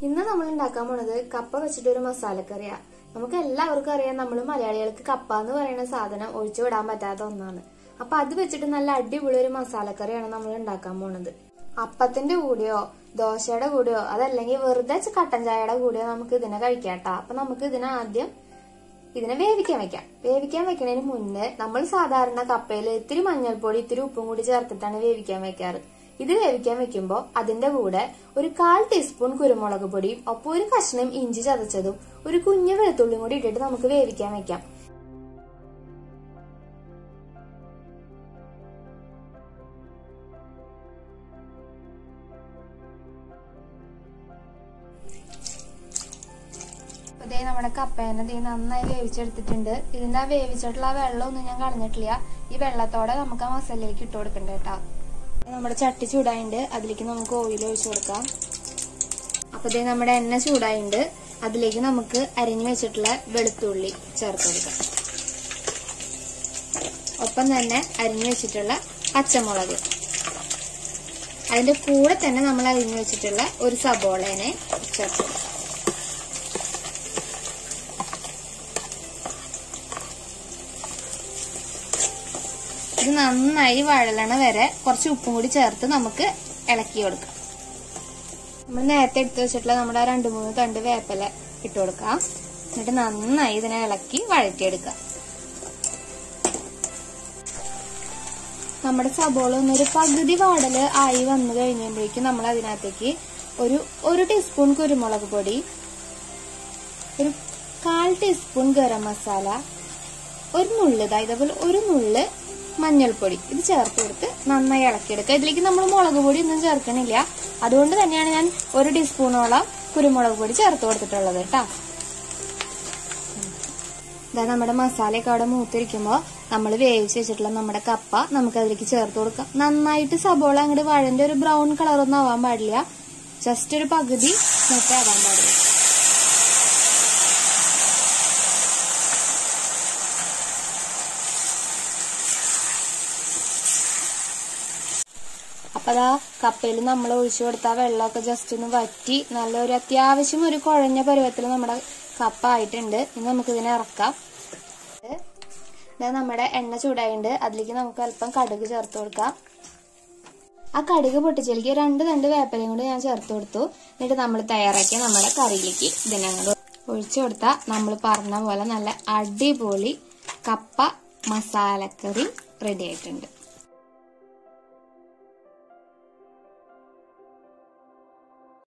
ഇന്ന് നമ്മൾ ഉണ്ടാക്കാൻ പോണത് കപ്പ വെച്ചിട്ട് ഒരു മസാലക്കറിയാ നമുക്ക് എല്ലാവർക്കും അറിയാം നമ്മൾ മലയാളികൾക്ക് കപ്പ എന്ന് പറയുന്ന സാധനം ഒഴിച്ചു വിടാൻ പറ്റാത്ത ഒന്നാണ് അപ്പൊ അത് വെച്ചിട്ട് നല്ല അടിപൊളി ഒരു മസാലക്കറിയാണ് നമ്മൾ ഉണ്ടാക്കാൻ പോണത് അപ്പത്തിന്റെ കൂടെയോ ദോശയുടെ കൂടെയോ അതല്ലെങ്കിൽ വെറുതെ കട്ടൻ ചായയുടെ കൂടെയോ നമുക്ക് ഇതിനെ കഴിക്കാട്ടാ അപ്പൊ നമുക്ക് ഇതിനെ ആദ്യം ഇതിനെ വേവിക്കാൻ വെക്കാം വേവിക്കാൻ വെക്കുന്നതിന് മുന്നേ നമ്മൾ സാധാരണ കപ്പയിൽ ഇത്തിരി മഞ്ഞൾപ്പൊടി ഇത്തിരി ഉപ്പും കൂടി ചേർത്തിട്ടാണ് വേവിക്കാൻ വെക്കാറ് ഇത് വേവിക്കാൻ വെക്കുമ്പോൾ അതിന്റെ കൂടെ ഒരു കാൽ ടീസ്പൂൺ കുരുമുളക് പൊടിയും ഒപ്പം ഒരു കഷ്ണം ഇഞ്ചി ചതച്ചതും ഒരു കുഞ്ഞു വെളുത്തുള്ളിയും കൂടി ഇട്ടിട്ട് നമുക്ക് വേവിക്കാൻ വെക്കാം ഇതേ നമ്മുടെ കപ്പേനെ ദേ നന്നായി വേവിച്ചെടുത്തിട്ടുണ്ട് ഇതിന്റെ ആ വേവിച്ചിട്ടുള്ള ആ വെള്ളമൊന്നും ഞാൻ കളഞ്ഞിട്ടില്ല ഈ വെള്ളത്തോടെ നമുക്ക് ആ മസാലയിലേക്ക് ഇട്ട് കൊടുക്കണ്ട കേട്ടോ നമ്മുടെ ചട്ടി ചൂടായിണ്ട് അതിലേക്ക് നമുക്ക് ഓയിൽ ഒഴിച്ചു കൊടുക്കാം അപ്പൊ ദേ നമ്മുടെ എണ്ണ ചൂടായിണ്ട് അതിലേക്ക് നമുക്ക് അരിഞ്ഞു വെച്ചിട്ടുള്ള വെളുത്തുള്ളി ചേർത്ത് കൊടുക്കാം ഒപ്പം തന്നെ അരിഞ്ഞു വെച്ചിട്ടുള്ള പച്ചമുളക് അതിന്റെ കൂടെ തന്നെ നമ്മൾ അരിഞ്ഞു വെച്ചിട്ടുള്ള ഒരു സബോളേനെ ചേർത്ത് കൊടുക്കാം ഇത് നന്നായി വഴലണ വരെ കുറച്ച് ഉപ്പും കൂടി ചേർത്ത് നമുക്ക് ഇളക്കി കൊടുക്കാം നമ്മൾ നേരത്തെ എടുത്തു വെച്ചിട്ടുള്ള നമ്മുടെ ആ രണ്ട് മൂന്ന് തണ്ട് വേപ്പല ഇട്ട് കൊടുക്കാം എന്നിട്ട് നന്നായി ഇതിനെ ഇളക്കി വഴറ്റിയെടുക്കാം നമ്മുടെ സബോള ഒന്നൊരു പകുതി വാടല് ആയി വന്നു കഴിഞ്ഞപ്പോഴേക്കും നമ്മൾ അതിനകത്തേക്ക് ഒരു ഒരു ടീസ്പൂൺ കുരുമുളക് പൊടി ഒരു കാൽ ടീസ്പൂൺ ഗരം മസാല ഒരു നുള്ള് ഇതേപോലെ ഒരു നുള്ള് മഞ്ഞൾപ്പൊടി ഇത് ചേർത്ത് കൊടുത്ത് നന്നായി ഇളക്കിയെടുക്കുക ഇതിലേക്ക് നമ്മൾ മുളക് പൊടി ഒന്നും ചേർക്കണില്ല അതുകൊണ്ട് തന്നെയാണ് ഞാൻ ഒരു ടീസ്പൂണോളം കുരുമുളക് പൊടി ചേർത്ത് കൊടുത്തിട്ടുള്ളത് കേട്ടോ ഇതാ നമ്മുടെ മസാലയൊക്കെ അവിടെ മൂത്തിരിക്കുമ്പോൾ നമ്മൾ വേവിച്ച് വെച്ചിട്ടുള്ള നമ്മുടെ കപ്പ നമുക്ക് അതിലേക്ക് ചേർത്ത് കൊടുക്കാം നന്നായിട്ട് സബോള അങ്ങോട്ട് വഴന്റെ ഒരു ബ്രൗൺ കളറൊന്നും ആവാൻ പാടില്ല ജസ്റ്റ് ഒരു പകുതി മൂത്തേ ആവാൻ പാടില്ല അപ്പൊ അതാ കപ്പയിൽ നമ്മൾ ഒഴിച്ചു കൊടുത്ത ആ വെള്ളമൊക്കെ ജസ്റ്റ് ഒന്ന് വറ്റി നല്ലൊരു അത്യാവശ്യം ഒരു കുഴഞ്ഞ പരുവത്തിൽ നമ്മുടെ കപ്പ ആയിട്ടുണ്ട് ഇനി നമുക്ക് ഇതിനെ ഇറക്കാം ഇതാ നമ്മുടെ എണ്ണ ചൂടായിട്ടുണ്ട് അതിലേക്ക് നമുക്ക് അല്പം കടുക് ചേർത്ത് കൊടുക്കാം ആ കടുക് പൊട്ടിച്ചതിലേക്ക് രണ്ട് രണ്ട് വേപ്പലയും കൂടി ഞാൻ ചേർത്ത് കൊടുത്തു എന്നിട്ട് നമ്മൾ തയ്യാറാക്കിയ നമ്മുടെ കറിയിലേക്ക് ഇതിനെ അങ്ങോട്ട് ഒഴിച്ചു കൊടുത്താൽ നമ്മൾ പറഞ്ഞ പോലെ നല്ല അടിപൊളി കപ്പ മസാലക്കറി റെഡി ആയിട്ടുണ്ട്